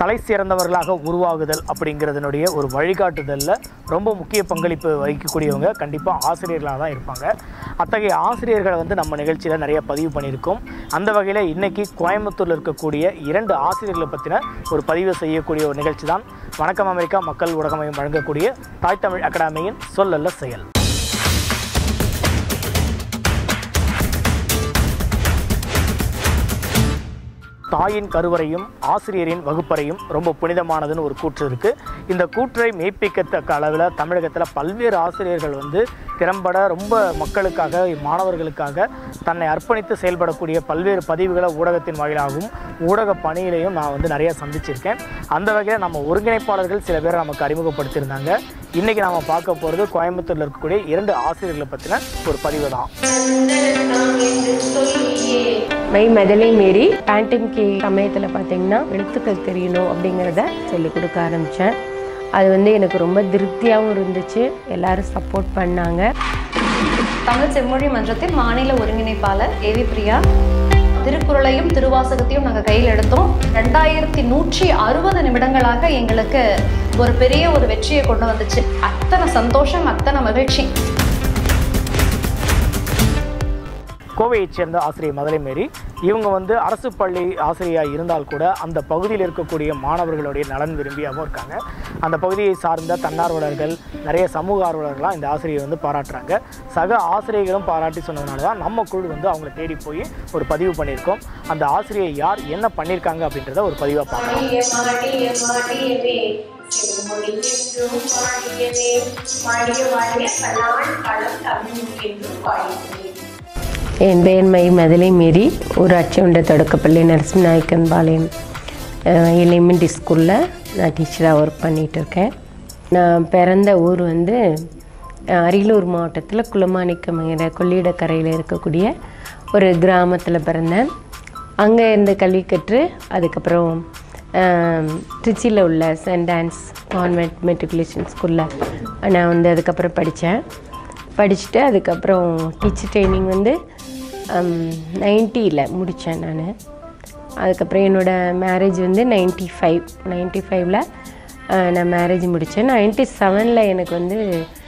தலை சிறந்தவர்களாக உருவாகுதல் அப்படிங்கிறதுனுடைய ஒரு வழிகாட்டுதலில் ரொம்ப முக்கிய பங்களிப்பு வகிக்கக்கூடியவங்க கண்டிப்பாக ஆசிரியர்களாக தான் இருப்பாங்க அத்தகைய ஆசிரியர்களை வந்து நம்ம நிகழ்ச்சியில் நிறைய பதிவு பண்ணியிருக்கோம் அந்த வகையில் இன்னைக்கு கோயம்புத்தூரில் இருக்கக்கூடிய இரண்டு ஆசிரியர்களை பற்றின ஒரு பதிவு செய்யக்கூடிய ஒரு நிகழ்ச்சி தான் வணக்கம் அமெரிக்கா மக்கள் ஊடகமையம் வழங்கக்கூடிய தாய் தமிழ் அகாடமியின் சொல்லல்ல செயல் தாயின் கருவறையும் ஆசிரியரின் வகுப்பறையும் ரொம்ப புனிதமானதுன்னு ஒரு கூற்று இருக்குது இந்த கூற்றை மெய்ப்பிக்கத்தக்க அளவில் தமிழகத்தில் பல்வேறு ஆசிரியர்கள் வந்து திறம்பட ரொம்ப மக்களுக்காக மாணவர்களுக்காக தன்னை அர்ப்பணித்து செயல்படக்கூடிய பல்வேறு பதிவுகளை ஊடகத்தின் வாயிலாகவும் ஊடக பணியிலையும் நான் வந்து நிறைய சந்திச்சிருக்கேன் அந்த வகையில் நம்ம ஒருங்கிணைப்பாளர்கள் சில பேரை நமக்கு அறிமுகப்படுத்தியிருந்தாங்க இன்றைக்கி நாம் பார்க்க போகிறது கோயம்புத்தூரில் இருக்கக்கூடிய இரண்டு ஆசிரியர்களை பற்றின ஒரு பதிவு தான் மை மெதலை மீறி பேண்டிம் கே சமயத்தில் பார்த்தீங்கன்னா எழுத்துக்கள் தெரியணும் அப்படிங்கிறத சொல்லிக் கொடுக்க ஆரம்பித்தேன் அது வந்து எனக்கு ரொம்ப திருப்தியாகவும் இருந்துச்சு எல்லாரும் சப்போர்ட் பண்ணாங்க தமிழ் செம்மொழி மன்றத்தின் மாநில ஒருங்கிணைப்பாளர் ஏவி பிரியா திருக்குறளையும் திருவாசகத்தையும் நாங்கள் கையில் எடுத்தோம் ரெண்டாயிரத்தி நூற்றி அறுபது நிமிடங்களாக எங்களுக்கு ஒரு பெரிய ஒரு வெற்றியை கொண்டு வந்துச்சு அத்தனை சந்தோஷம் அத்தனை மகிழ்ச்சி கோவையைச் சேர்ந்த ஆசிரியர் மதுரை மேரி இவங்க வந்து அரசு பள்ளி ஆசிரியராக இருந்தால் கூட அந்த பகுதியில் இருக்கக்கூடிய மாணவர்களுடைய நலன் விரும்பியாகவும் இருக்காங்க அந்த பகுதியை சார்ந்த தன்னார்வலர்கள் நிறைய சமூக ஆர்வலர்கள்லாம் இந்த ஆசிரியர் வந்து பாராட்டுறாங்க சக ஆசிரியர்களும் பாராட்டி சொன்னதுனால தான் நம்ம குழு வந்து அவங்கள தேடி போய் ஒரு பதிவு பண்ணியிருக்கோம் அந்த ஆசிரியர் யார் என்ன பண்ணியிருக்காங்க அப்படின்றத ஒரு பதிவாக பார்க்கலாம் மாடிய மாடிய மாடியவே செம்மொழி என்றும் மாடியவே மாடிய வாடிய பல்லாண்டு பழம் தமிழ் என்றும் பாடியவே என் பெயர் மை மெதலை மீறி ஊராட்சி ஒன்ற தொடக்கப்பள்ளி நரசிம்மநாயக்கன் பாளையம் எலிமெண்ட்ரி ஸ்கூலில் நான் டீச்சராக ஒர்க் பண்ணிகிட்டு இருக்கேன் நான் பிறந்த ஊர் வந்து அஹ், அரியலூர் மாவட்டத்தில் குளமாணிக்கம்ங்கிற கொள்ளிடக்கரையில் இருக்கக்கூடிய ஒரு கிராமத்தில் பிறந்தேன் அங்கே இருந்து கல்வி கற்று அதுக்கப்புறம் ஆம், திருச்சியில் உள்ள சென்ட் ஆன்ஸ் கான்வென்ட் மெட்ரிகுலேஷன் ஸ்கூலில் நான் வந்து அதுக்கப்புறம் படித்தேன் படிச்சுட்டு அதுக்கப்புறம் டீச்சர் ட்ரைனிங் வந்து நைன்ட்டியில் முடித்தேன் நான் அதுக்கப்புறம் என்னோடய மேரேஜ் வந்து நைன்ட்டி ஃபைவ் நைன்ட்டி ஃபைவ்ல நான் மேரேஜ் முடித்தேன் நைன்ட்டி செவனில் எனக்கு வந்து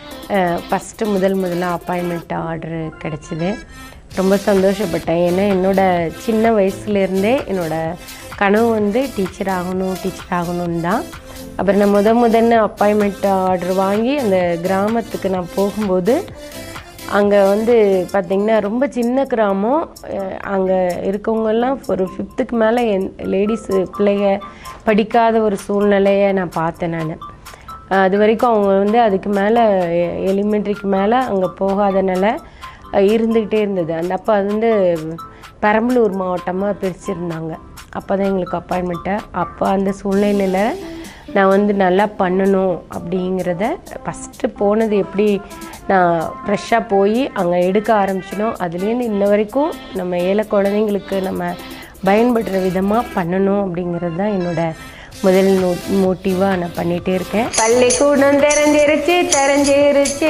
ஃபஸ்ட்டு முதல் முதலாக அப்பாயின்மெண்ட் ஆர்டர் கிடச்சிது ரொம்ப சந்தோஷப்பட்டேன் ஏன்னா என்னோடய சின்ன வயசுலேருந்தே என்னோடய கனவு வந்து டீச்சர் ஆகணும் டீச்சர் ஆகணும்னு தான் அப்புறம் நான் முத முதல்ல அப்பாயின்மெண்ட் ஆர்டர் வாங்கி அந்த கிராமத்துக்கு நான் போகும்போது அங்கே வந்து பார்த்திங்கன்னா ரொம்ப சின்ன கிராமம் அங்கே இருக்கவங்கெல்லாம் ஒரு ஃபிஃப்த்துக்கு மேலே என் லேடிஸு பிள்ளைங்க படிக்காத ஒரு சூழ்நிலையை நான் பார்த்தேன் நான் அது வரைக்கும் அவங்க வந்து அதுக்கு மேலே எலிமெண்ட்ரிக்கு மேலே அங்கே போகாதனால அஹ், இருந்துக்கிட்டே இருந்தது அந்த அப்போ அது வந்து பெரம்பலூர் மாவட்டமாக பிரிச்சிருந்தாங்க அப்போ தான் எங்களுக்கு அப்பாயின்மெண்ட்டை அப்போ அந்த சூழ்நிலையில் நான் வந்து நல்லா பண்ணணும் அப்படிங்கிறத ஃபஸ்ட்டு போனது எப்படி நான் ஃப்ரெஷ்ஷாக போய் அங்கே எடுக்க ஆரம்பிச்சினோ அதுலேருந்து இன்ன வரைக்கும் நம்ம ஏழை குழந்தைங்களுக்கு நம்ம பயன்படுற விதமாக பண்ணணும் அப்படிங்கிறது தான் என்னோட முதல் நோ மோட்டிவாக நான் பண்ணிகிட்டே இருக்கேன் பள்ளிக்கூடம் திறஞ்சிருச்சு திறஞ்சிருச்சு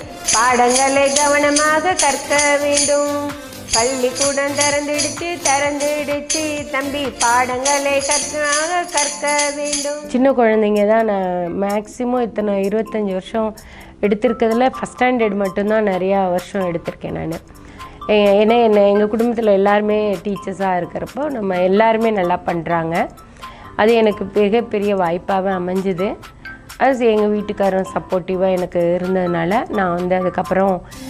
பாடங்களை கவனமாக கற்க வேண்டும் பள்ளிக்கூடம் திறந்துடுச்சு திறந்துடுச்சு தம்பி பாடங்களை கற்றாக கற்க வேண்டும் சின்ன குழந்தைங்க தான் நான் மேக்ஸிமம் இத்தனை இருபத்தஞ்சி வருஷம் எடுத்திருக்கிறதுல ஃபஸ்ட் ஸ்டாண்டர்ட் மட்டும்தான் நிறையா வருஷம் எடுத்திருக்கேன் நான் ஏன்னா என்ன எங்கள் குடும்பத்தில் எல்லாருமே டீச்சர்ஸாக இருக்கிறப்போ நம்ம எல்லாருமே நல்லா பண்ணுறாங்க அது எனக்கு மிகப்பெரிய வாய்ப்பாகவே அமைஞ்சுது அது எங்கள் வீட்டுக்காரரும் சப்போர்ட்டிவாக எனக்கு இருந்ததுனால நான் வந்து அதுக்கப்புறம்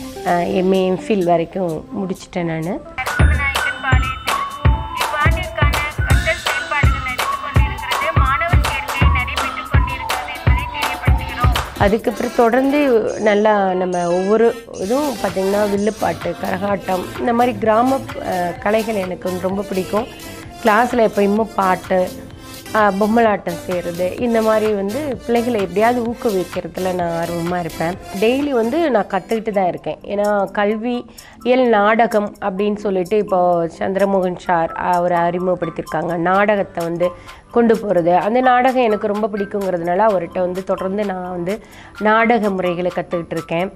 எம்ஏ எம்ஃபில் வரைக்கும் முடிச்சிட்டேன் நான் நரசிம்மநாயக்கன் பாளையத்தில் இவ்வாண்டிற்கான கற்றல் செயல்பாடுகள் நடைபெற்றுக் கொண்டிருக்கிறது மாணவர் சேர்க்கை நடைபெற்றுக் கொண்டிருக்கிறது என்பதை தெரியப்படுத்துகிறோம் அதுக்கப்புறம் தொடர்ந்து நல்லா நம்ம ஒவ்வொரு இதுவும் பார்த்திங்கன்னா வில்லுப்பாட்டு கரகாட்டம் இந்த மாதிரி கிராம அஹ், கலைகள் எனக்கு வந்து ரொம்ப பிடிக்கும் கிளாஸில் எப்பயுமே பாட்டு அஹ், பொம்மலாட்டம் செய்கிறது இந்த மாதிரி வந்து பிள்ளைகளை எப்படியாவது ஊக்குவிக்கிறதுல நான் ஆர்வமாக இருப்பேன் டெய்லி வந்து நான் கற்றுக்கிட்டு தான் இருக்கேன் ஏன்னா கல்வி இயல் நாடகம் அப்படின்னு சொல்லிட்டு இப்போ சந்திரமோகன் சார் அவர் அறிமுகப்படுத்தியிருக்காங்க நாடகத்தை வந்து கொண்டு போகிறது அந்த நாடகம் எனக்கு ரொம்ப பிடிக்குங்கிறதுனால அவர்கிட்ட வந்து தொடர்ந்து நான் வந்து நாடக முறைகளை கற்றுக்கிட்டு இருக்கேன்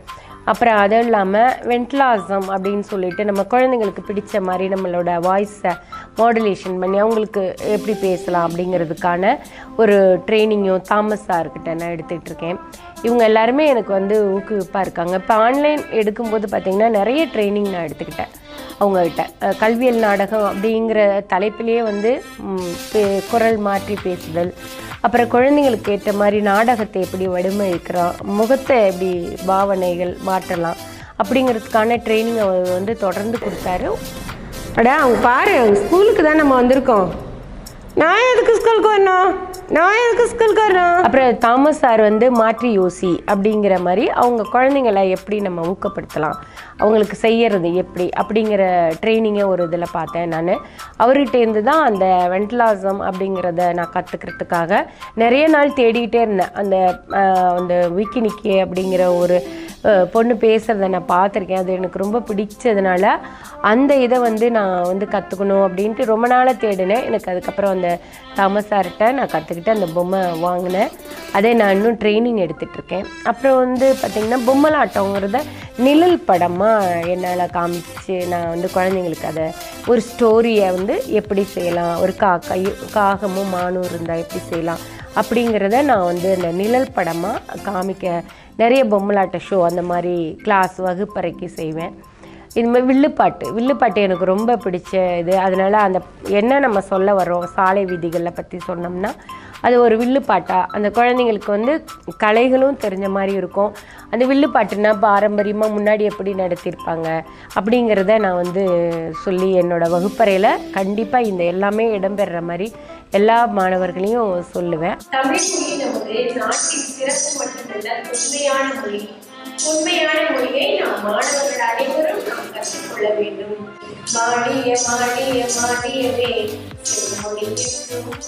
அப்புறம் அதுவும் இல்லாமல் வென்ட்லாசம் அப்படின்னு சொல்லிட்டு நம்ம குழந்தைங்களுக்கு பிடிச்ச மாதிரி நம்மளோட வாய்ஸை மாடுலேஷன் பண்ணி அவங்களுக்கு எப்படி பேசலாம் அப்படிங்கிறதுக்கான ஒரு ட்ரைனிங்கும் தாமஸ் சார்கிட்ட நான் எடுத்துகிட்டு இருக்கேன் இவங்க எல்லாருமே எனக்கு வந்து ஊக்குவிப்பாக இருக்காங்க இப்போ ஆன்லைன் எடுக்கும்போது பார்த்திங்கன்னா நிறைய ட்ரைனிங் நான் எடுத்துக்கிட்டேன் அவங்கக்கிட்ட அஹ் கல்வியல் நாடகம் அப்படிங்கிற தலைப்பிலேயே வந்து ம், பே- குரல் மாற்றி பேசுதல் அப்புறம் குழந்தைங்களுக்கு ஏற்ற மாதிரி நாடகத்தை எப்படி வடிவமைக்கிறோம் முகத்தை எப்படி பாவனைகள் மாற்றலாம் அப்படிங்கிறதுக்கான ட்ரைனிங் அவர் வந்து தொடர்ந்து கொடுத்தாரு அட அவங்க பாரு அவங்க ஸ்கூலுக்கு தான் நம்ம வந்திருக்கோம் நான் எதுக்கு ஸ்கூலுக்கு வரணும் நான் எதுக்கு ஸ்கூலுக்கு வரணும் அப்புறம் தாமஸ் சார் வந்து மாற்றி யோசி அப்படிங்கிற மாதிரி அவங்க குழந்தைங்களை எப்படி நம்ம ஊக்கப்படுத்தலாம் அவங்களுக்கு செய்யறது எப்படி அப்படிங்கிற ட்ரைனிங்கை ஒரு இதில் பார்த்தேன் நான் அவர்கிட்டேருந்து தான் அந்த வென்டலாசம் அப்படிங்கிறத நான் கற்றுக்கிறதுக்காக நிறைய நாள் தேடிக்கிட்டே இருந்தேன் அந்த ஆஹ், அந்த விக்கினிக்கே அப்படிங்கிற ஒரு அஹ், பொண்ணு பேசுகிறத நான் பார்த்துருக்கேன் அது எனக்கு ரொம்ப பிடிச்சதுனால அந்த இதை வந்து நான் வந்து கற்றுக்கணும் அப்படின்ட்டு ரொம்ப நாளாக தேடினேன் எனக்கு அதுக்கப்புறம் அந்த தாமஸ் சார்கிட்ட நான் கற்றுக்கிட்டு அந்த பொம்மை வாங்கினேன் அதே நான் இன்னும் ட்ரைனிங் எடுத்துட்ருக்கேன் அப்புறம் வந்து பார்த்திங்கன்னா பொம்மலாட்டங்கிறத நிழல் படமாக என்னால் காமிச்சு நான் வந்து குழந்தைங்களுக்கு அதை ஒரு ஸ்டோரியை வந்து எப்படி செய்யலாம் ஒரு காக்கா காகமும் மானும் இருந்தால் எப்படி செய்யலாம் அப்படிங்கிறத நான் வந்து அந்த நிழல் படமாக காமிக்க நிறைய பொம்மலாட்ட ஷோ அந்த மாதிரி கிளாஸ் வகுப்பறைக்கு செய்வேன் இது மாதிரி வில்லுப்பாட்டு வில்லுப்பாட்டு எனக்கு ரொம்ப பிடிச்ச இது அதனால் அந்த என்ன நம்ம சொல்ல வர்றோம் சாலை விதிகளை பற்றி சொன்னோம்னா அது ஒரு வில்லுப்பாட்டா அந்த குழந்தைங்களுக்கு வந்து கலைகளும் தெரிஞ்ச மாதிரி இருக்கும் அந்த வில்லுப்பாட்டுனா பாரம்பரியமாக முன்னாடி எப்படி நடத்தியிருப்பாங்க அப்படிங்கிறத நான் வந்து சொல்லி என்னோடய வகுப்பறையில் கண்டிப்பாக இந்த எல்லாமே இடம்பெறுற மாதிரி எல்லா மாணவர்களையும் சொல்லுவேன் தமிழ் மொழி நமது நாட்டின் சிறப்பு மட்டுமல்ல உண்மையான மொழி உண்மையான மொழியை நாம் மாணவர்கள் அனைவரும் நாம் கற்றுக்கொள்ள வேண்டும் மாடிய மாடிய மாடியவே செம்மொழி என்றும்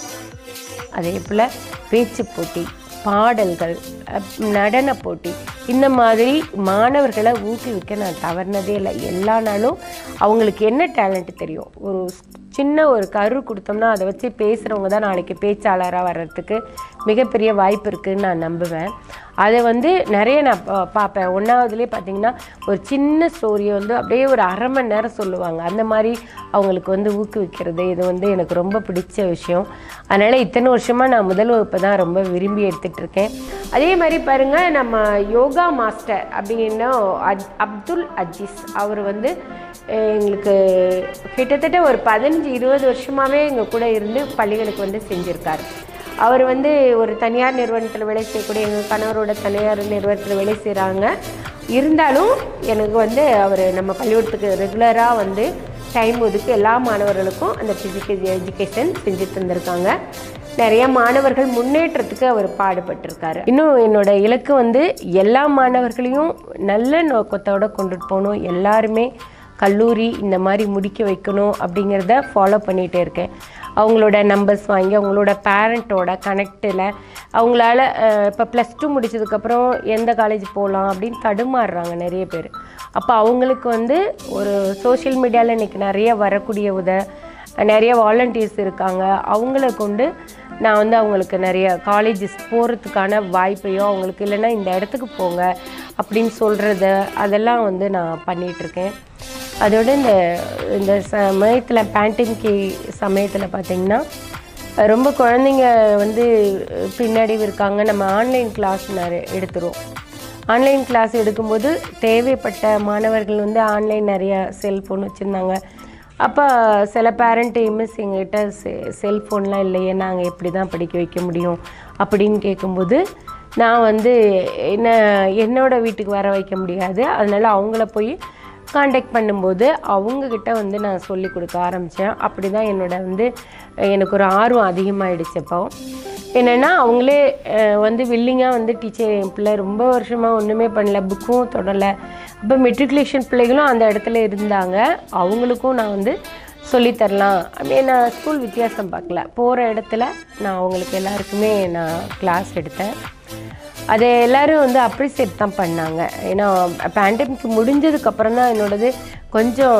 அதே போல் பேச்சு போட்டி பாடல்கள் அப்- நடன போட்டி இந்த மாதிரி மாணவர்களை ஊக்குவிக்க நான் தவறினதே இல்லை எல்லா நாளும் அவங்களுக்கு என்ன டேலண்ட் தெரியும் ஒரு சின்ன ஒரு கரு கொடுத்தோம்னா அதை வச்சு பேசுகிறவங்க தான் நாளைக்கு பேச்சாளராக வர்றதுக்கு மிகப்பெரிய வாய்ப்பு இருக்குதுன்னு நான் நம்புவேன் அதை வந்து நிறைய நான் பா- பார்ப்பேன் ஒன்றாவதுலேயே பார்த்தீங்கன்னா ஒரு சின்ன ஸ்டோரியை வந்து அப்படியே ஒரு அரை மணி நேரம் சொல்லுவாங்க அந்த மாதிரி அவங்களுக்கு வந்து ஊக்குவிக்கிறது இது வந்து எனக்கு ரொம்ப பிடிச்ச விஷயம் அதனால் இத்தனை வருஷமாக நான் முதல் வகுப்பு தான் ரொம்ப விரும்பி எடுத்துகிட்டு இருக்கேன் அதே மாதிரி பாருங்கள் நம்ம யோகா மாஸ்டர் அப்படின்னா அத் அப்துல் அஜீஸ் அவர் வந்து அஹ், எங்களுக்கு கிட்டத்தட்ட ஒரு பதினஞ்சு இருபது வருஷமாகவே எங்கள் கூட இருந்து பள்ளிகளுக்கு வந்து செஞ்சுருக்காரு அவர் வந்து ஒரு தனியார் நிறுவனத்தில் வேலை செய்யக்கூடிய எங்கள் கணவரோட தனியார் நிறுவனத்தில் வேலை செய்கிறாங்க இருந்தாலும் எனக்கு வந்து அவர் நம்ம பள்ளிக்கூடத்துக்கு ரெகுலராக வந்து டைம் ஒதுக்கி எல்லா மாணவர்களுக்கும் அந்த ஃபிசிக்கல் எஜுகேஷன் செஞ்சு தந்திருக்காங்க நிறைய மாணவர்கள் முன்னேற்றத்துக்கு அவர் பாடுபட்டிருக்காரு இன்னும் என்னோட இலக்கு வந்து எல்லா மாணவர்களையும் நல்ல நோக்கத்தோட கொண்டுட்டு போகணும் எல்லாருமே கல்லூரி இந்த மாதிரி முடிக்க வைக்கணும் அப்படிங்கிறத ஃபாலோ பண்ணிகிட்டே இருக்கேன் அவங்களோட நம்பர்ஸ் வாங்கி அவங்களோட பேரண்ட்டோட கனெக்டில் அவங்களால இப்போ ப்ளஸ் டூ முடிச்சதுக்கப்புறம் எந்த காலேஜ் போகலாம் அப்படின்னு தடுமாறுறாங்க நிறைய பேர் அப்போ அவங்களுக்கு வந்து ஒரு சோஷியல் மீடியாவில் இன்றைக்கி நிறைய வரக்கூடிய உத நிறைய வாலண்டியர்ஸ் இருக்காங்க அவங்கள கொண்டு நான் வந்து அவங்களுக்கு நிறைய காலேஜஸ் போகிறதுக்கான வாய்ப்பையோ அவங்களுக்கு இல்லைன்னா இந்த இடத்துக்கு போங்க அப்படின்னு சொல்கிறத அதெல்லாம் வந்து நான் பண்ணிகிட்ருக்கேன் அதோட இந்த இந்த சமயத்தில் பேண்டமிக்கு சமயத்தில் பார்த்திங்கன்னா ரொம்ப குழந்தைங்க வந்து பின்னாடி இருக்காங்க நம்ம ஆன்லைன் கிளாஸ் நிறைய எடுத்துருவோம் ஆன்லைன் கிளாஸ் எடுக்கும்போது தேவைப்பட்ட மாணவர்கள் வந்து ஆன்லைன் நிறைய செல்ஃபோன் வச்சுருந்தாங்க அப்போ சில பேரண்ட் மிஸ் எங்ககிட்ட செ செல்ஃபோன்லாம் இல்லையே நாங்கள் எப்படி தான் படிக்க வைக்க முடியும் அப்படின்னு கேட்கும்போது நான் வந்து என்ன என்னோட வீட்டுக்கு வர வைக்க முடியாது அதனால அவங்கள போய் காண்டாக்ட் பண்ணும்போது அவங்கக்கிட்ட வந்து நான் சொல்லி கொடுக்க ஆரம்பித்தேன் அப்படி தான் என்னோட வந்து எனக்கு ஒரு ஆர்வம் அதிகமாகிடுச்சு அப்போ என்னென்னா அவங்களே அஹ், வந்து வில்லிங்காக வந்து டீச்சர் என் பிள்ளை ரொம்ப வருஷமாக ஒன்றுமே பண்ணல புக்கும் தொடலை அப்போ மெட்ரிகுலேஷன் பிள்ளைகளும் அந்த இடத்துல இருந்தாங்க அவங்களுக்கும் நான் வந்து சொல்லித்தரலாம் அப்படியே நான் ஸ்கூல் வித்தியாசம் பார்க்கல போகிற இடத்துல நான் அவங்களுக்கு எல்லாருக்குமே நான் கிளாஸ் எடுத்தேன் அதை எல்லாரும் வந்து அப்ரிசியேட் தான் பண்ணாங்க ஏன்னா பேண்டமிக் முடிஞ்சதுக்கப்புறம் தான் என்னோடது கொஞ்சம்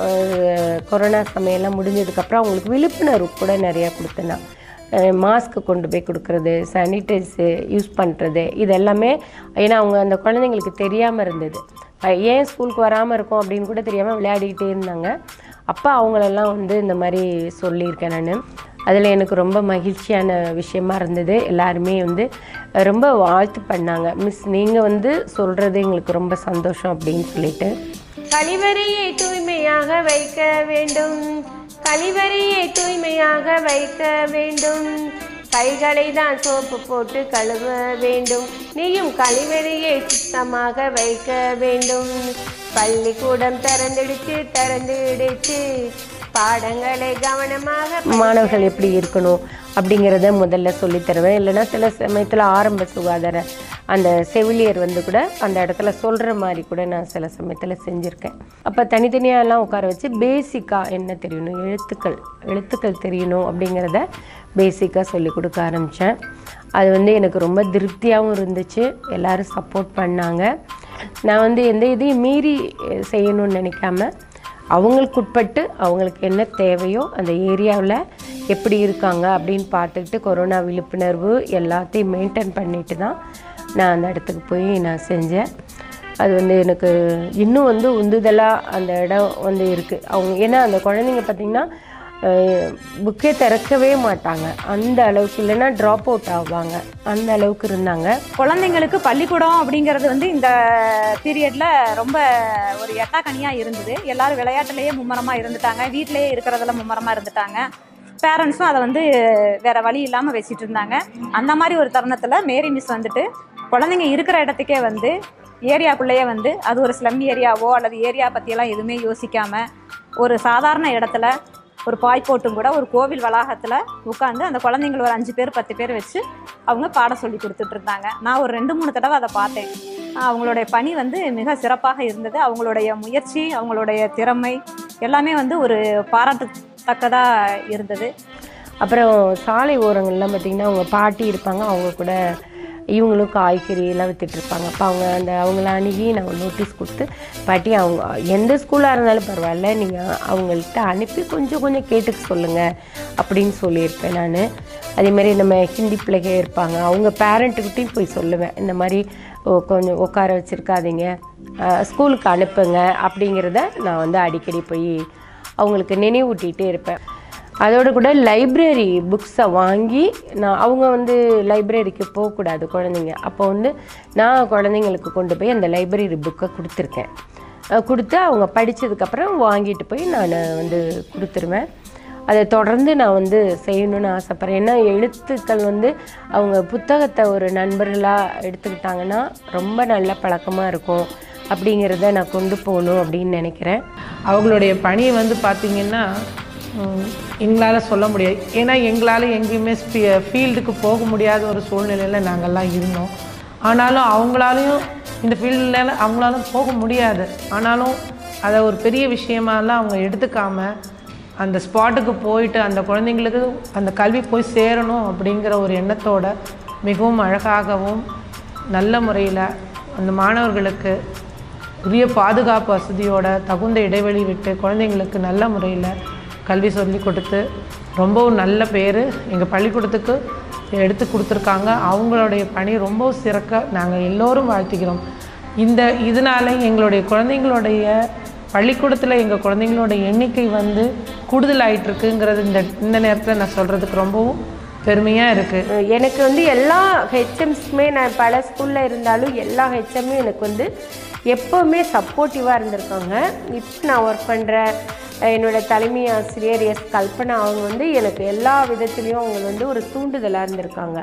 அஹ், கொரோனா சமயம்லாம் முடிஞ்சதுக்கப்புறம் அவங்களுக்கு விழிப்புணர்வு கூட நிறையா கொடுத்தேன் நான் மாஸ்க்கு கொண்டு போய் கொடுக்குறது சானிடைஸு யூஸ் பண்ணுறது இது எல்லாமே ஏன்னா அவங்க அந்த குழந்தைங்களுக்கு தெரியாமல் இருந்தது அஹ் ஏன் ஸ்கூலுக்கு வராமல் இருக்கோம் அப்படின்னு கூட தெரியாமல் விளையாடிக்கிட்டே இருந்தாங்க அப்போ அவங்களெல்லாம் வந்து இந்த மாதிரி சொல்லியிருக்கேன் நான் அதில் எனக்கு ரொம்ப மகிழ்ச்சியான விஷயமா இருந்தது எல்லாருமே வந்து அஹ் ரொம்ப வாழ்த்து பண்ணாங்க மிஸ் நீங்கள் வந்து சொல்கிறது எங்களுக்கு ரொம்ப சந்தோஷம் அப்படின்னு சொல்லிட்டு கழிவறையை தூய்மையாக வைக்க வேண்டும் கழிவறையை தூய்மையாக வைக்க வேண்டும் கைகளை தான் சோப்பு போட்டு கழுவ வேண்டும் நீயும் கழிவறையை சுத்தமாக வைக்க வேண்டும் பள்ளிக்கூடம் திறந்துடுச்சு திறந்துடுச்சு பாடங்களை கவனமாக மாணவர்கள் எப்படி இருக்கணும் அப்படிங்கிறத முதல்ல சொல்லித் தருவேன் இல்லைன்னா சில சமயத்தில் ஆரம்ப சுகாதார அந்த செவிலியர் வந்து கூட அந்த இடத்துல சொல்கிற மாதிரி கூட நான் சில சமயத்தில் செஞ்சுருக்கேன் அப்போ தனித்தனியாலாம் உட்கார வச்சு பேசிக்காக என்ன தெரியணும் எழுத்துக்கள் எழுத்துக்கள் தெரியணும் அப்படிங்கிறத பேசிக்காக சொல்லி கொடுக்க ஆரம்பித்தேன் அது வந்து எனக்கு ரொம்ப திருப்தியாகவும் இருந்துச்சு எல்லோரும் சப்போர்ட் பண்ணாங்க நான் வந்து எந்த இதையும் மீறி அஹ், செய்யணும்னு நினைக்காம அவங்களுக்கு உட்பட்டு அவங்களுக்கு என்ன தேவையோ அந்த ஏரியாவில் எப்படி இருக்காங்க அப்படின்னு பார்த்துக்கிட்டு கொரோனா விழிப்புணர்வு எல்லாத்தையும் மெயின்டைன் பண்ணிட்டு தான் நான் அந்த இடத்துக்கு போய் நான் செஞ்சேன் அது வந்து எனக்கு இன்னும் வந்து உந்துதலாக அந்த இடம் வந்து இருக்குது அவங்க ஏன்னா அந்த குழந்தைங்க பார்த்திங்கன்னா புக்கே திறக்கவே மாட்டாங்க அந்த அளவுக்கு இல்லைன்னா ட்ராப் அவுட் ஆவாங்க அந்த அளவுக்கு இருந்தாங்க குழந்தைங்களுக்கு பள்ளிக்கூடம் அப்படிங்கிறது வந்து இந்த பீரியட்ல ரொம்ப ஒரு எட்டாக்கனியா இருந்தது எல்லாரும் விளையாட்டுலயே மும்மரமா இருந்துட்டாங்க வீட்டிலேயே இருக்கிறதுல மும்மரமா இருந்துட்டாங்க பேரண்ட்ஸும் அதை வந்து வேற வழி இல்லாம வச்சிட்டு இருந்தாங்க அந்த மாதிரி ஒரு தருணத்துல மேரி மிஸ் வந்துட்டு குழந்தைங்க இருக்கிற இடத்துக்கே வந்து ஏரியாக்குள்ளேயே வந்து அது ஒரு ஸ்லம் ஏரியாவோ அல்லது ஏரியா பற்றியெல்லாம் எதுவுமே யோசிக்காம ஒரு சாதாரண இடத்துல ஒரு பாய் போட்டும் கூட ஒரு கோவில் வளாகத்தில் உட்காந்து அந்த குழந்தைங்கள ஒரு அஞ்சு பேர் பத்து பேர் வச்சு அவங்க பாடம் சொல்லி கொடுத்துட்டு இருந்தாங்க நான் ஒரு ரெண்டு மூணு தடவை அதை பார்த்தேன் ஆஹ் அவங்களுடைய பணி வந்து மிக சிறப்பாக இருந்தது அவங்களுடைய முயற்சி அவங்களுடைய திறமை எல்லாமே வந்து ஒரு பாராட்டத்தக்கதாக இருந்தது அப்புறம் சாலை ஓரங்கள்லாம் பார்த்திங்கன்னா அவங்க பாட்டி இருப்பாங்க அவங்க கூட இவங்களும் காய்கறி எல்லாம் வித்துட்டு இருப்பாங்க அப்போ அவங்க அந்த அவங்கள அணுகி நான் நோட்டீஸ் கொடுத்து பாட்டி அவங்க எந்த ஸ்கூலாக இருந்தாலும் பரவாயில்ல நீங்கள் அவங்கள்ட்ட அனுப்பி கொஞ்சம் கொஞ்சம் கேட்டுக்க சொல்லுங்கள் அப்படின்னு சொல்லியிருப்பேன் நான் அதேமாதிரி நம்ம ஹிந்தி பிள்ளைங்க இருப்பாங்க அவங்க பேரண்ட்டுக்கிட்டையும் போய் சொல்லுவேன் இந்த மாதிரி ஓ, கொஞ்சம் உட்கார வச்சுருக்காதீங்க ஸ்கூலுக்கு அனுப்புங்க அப்படிங்கிறத நான் வந்து அடிக்கடி போய் அவங்களுக்கு நினைவூட்டிகிட்டே இருப்பேன் அதோட கூட லைப்ரரி புக்ஸை வாங்கி நான் அவங்க வந்து லைப்ரரிக்கு போகக்கூடாது குழந்தைங்க அப்போ வந்து நான் குழந்தைங்களுக்கு கொண்டு போய் அந்த லைப்ரரி புக்கை கொடுத்துருக்கேன் அஹ் கொடுத்து அவங்க படித்ததுக்கப்புறம் வாங்கிட்டு போய் நான் வந்து கொடுத்துருவேன் அதை தொடர்ந்து நான் வந்து செய்யணும்னு ஆசைப்பட்றேன் ஏன்னா எழுத்துக்கள் வந்து அவங்க புத்தகத்தை ஒரு நண்பர்களாக எடுத்துக்கிட்டாங்கன்னா ரொம்ப நல்ல பழக்கமாக இருக்கும் அப்படிங்கிறத நான் கொண்டு போகணும் அப்படின்னு நினைக்கிறேன் அவங்களுடைய பணியை வந்து பார்த்திங்கன்னா எங்களால் சொல்ல முடியாது ஏன்னா எங்களால் எங்கேயுமே ஃபீல்டுக்கு போக முடியாத ஒரு சூழ்நிலையில் நாங்கள்லாம் இருந்தோம் ஆனாலும் அவங்களாலையும் இந்த ஃபீல்டில் அவங்களாலும் போக முடியாது ஆனாலும் அதை ஒரு பெரிய விஷயமாலாம் அவங்க எடுத்துக்காம அந்த ஸ்பாட்டுக்கு போயிட்டு அந்த குழந்தைங்களுக்கு அந்த கல்வி போய் சேரணும் அப்படிங்கிற ஒரு எண்ணத்தோட மிகவும் அழகாகவும் நல்ல முறையில் அந்த மாணவர்களுக்கு உரிய பாதுகாப்பு வசதியோட தகுந்த இடைவெளி விட்டு குழந்தைங்களுக்கு நல்ல முறையில் கல்வி சொல்லி கொடுத்து ரொம்பவும் நல்ல பேர் எங்கள் பள்ளிக்கூடத்துக்கு எடுத்து கொடுத்துருக்காங்க அவங்களுடைய பணி ரொம்பவும் சிறக்க நாங்கள் எல்லோரும் வாழ்த்துக்கிறோம் இந்த இதனால எங்களுடைய குழந்தைங்களுடைய பள்ளிக்கூடத்தில் எங்கள் குழந்தைங்களோட எண்ணிக்கை வந்து கூடுதலாயிட்டு இருக்குங்கிறது இந்த இந்த நேரத்தில் நான் சொல்கிறதுக்கு ரொம்பவும் பெருமையாக இருக்குது எனக்கு வந்து எல்லா ஹெச்எம்ஸுமே நான் பல ஸ்கூலில் இருந்தாலும் எல்லா ஹெச்எம்மே எனக்கு வந்து எப்போவுமே சப்போர்ட்டிவாக இருந்திருக்காங்க இப்போ நான் ஒர்க் பண்ணுற என்னோட தலைமை ஆசிரியர் எஸ் கல்பனா அவங்க வந்து எனக்கு எல்லா விதத்துலேயும் அவங்க வந்து ஒரு தூண்டுதலாக இருந்திருக்காங்க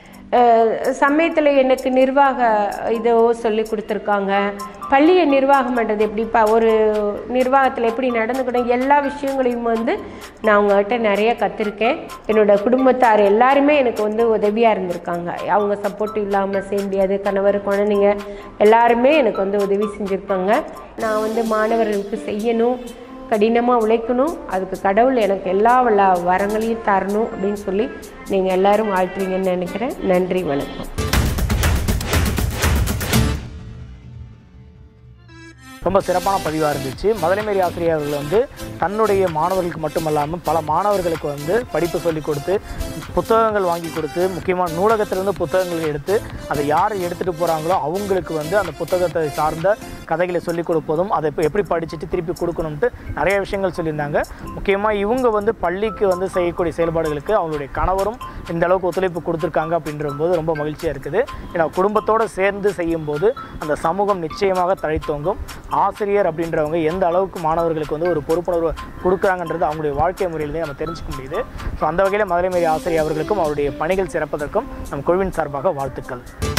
சமயத்தில் எனக்கு நிர்வாக இதோ சொல்லி கொடுத்துருக்காங்க பள்ளியை நிர்வாகம் பண்ணுறது எப்படி இப்போ ஒரு நிர்வாகத்தில் எப்படி நடந்துக்கணும் எல்லா விஷயங்களையும் வந்து நான் அவங்ககிட்ட நிறைய கற்றுருக்கேன் என்னோட குடும்பத்தார் எல்லாருமே எனக்கு வந்து உதவியாக இருந்திருக்காங்க அவங்க சப்போர்ட் இல்லாமல் செய்ய முடியாது கணவர் குழந்தைங்க எல்லாருமே எனக்கு வந்து உதவி செஞ்சுருக்காங்க நான் வந்து மாணவர்களுக்கு செய்யணும் கடினமாக உழைக்கணும் அதுக்கு கடவுள் எனக்கு எல்லா வல்ல வரங்களையும் தரணும் அப்படின்னு சொல்லி நீங்கள் எல்லாரும் வாழ்த்துவீங்கன்னு நினைக்கிறேன் நன்றி வணக்கம் ரொம்ப சிறப்பான பதிவாக இருந்துச்சு முதலைமேரி ஆசிரியர் அவர்கள் வந்து தன்னுடைய மாணவர்களுக்கு மட்டுமல்லாமல் பல மாணவர்களுக்கு வந்து படிப்பு சொல்லி கொடுத்து புத்தகங்கள் வாங்கி கொடுத்து முக்கியமான நூலகத்திலிருந்து புத்தகங்கள் எடுத்து அதை யார் எடுத்துகிட்டு போகிறாங்களோ அவங்களுக்கு வந்து அந்த புத்தகத்தை சார்ந்த கதைகளை சொல்லிக் கொடுப்பதும் அதை இப்போ எப்படி படிச்சுட்டு திருப்பி கொடுக்கணும்ட்டு நிறைய விஷயங்கள் சொல்லியிருந்தாங்க முக்கியமாக இவங்க வந்து பள்ளிக்கு வந்து செய்யக்கூடிய செயல்பாடுகளுக்கு அவங்களுடைய கணவரும் இந்த அளவுக்கு ஒத்துழைப்பு கொடுத்துருக்காங்க அப்படின்ற போது ரொம்ப மகிழ்ச்சியாக இருக்குது ஏன்னா குடும்பத்தோடு சேர்ந்து செய்யும்போது அந்த சமூகம் நிச்சயமாக தழைத்தோங்கும் ஆசிரியர் அப்படின்றவங்க எந்த அளவுக்கு மாணவர்களுக்கு வந்து ஒரு பொறுப்புணர்வு கொடுக்குறாங்கன்றது அவங்களுடைய வாழ்க்கை முறையிலேயே நம்ம தெரிஞ்சுக்க முடியுது ஸோ அந்த வகையில் மதுரை மேரி ஆசிரியர் அவர்களுக்கும் அவருடைய பணிகள் சிறப்பதற்கும் நம் குழுவின் சார்பாக வாழ்த்துக்கள்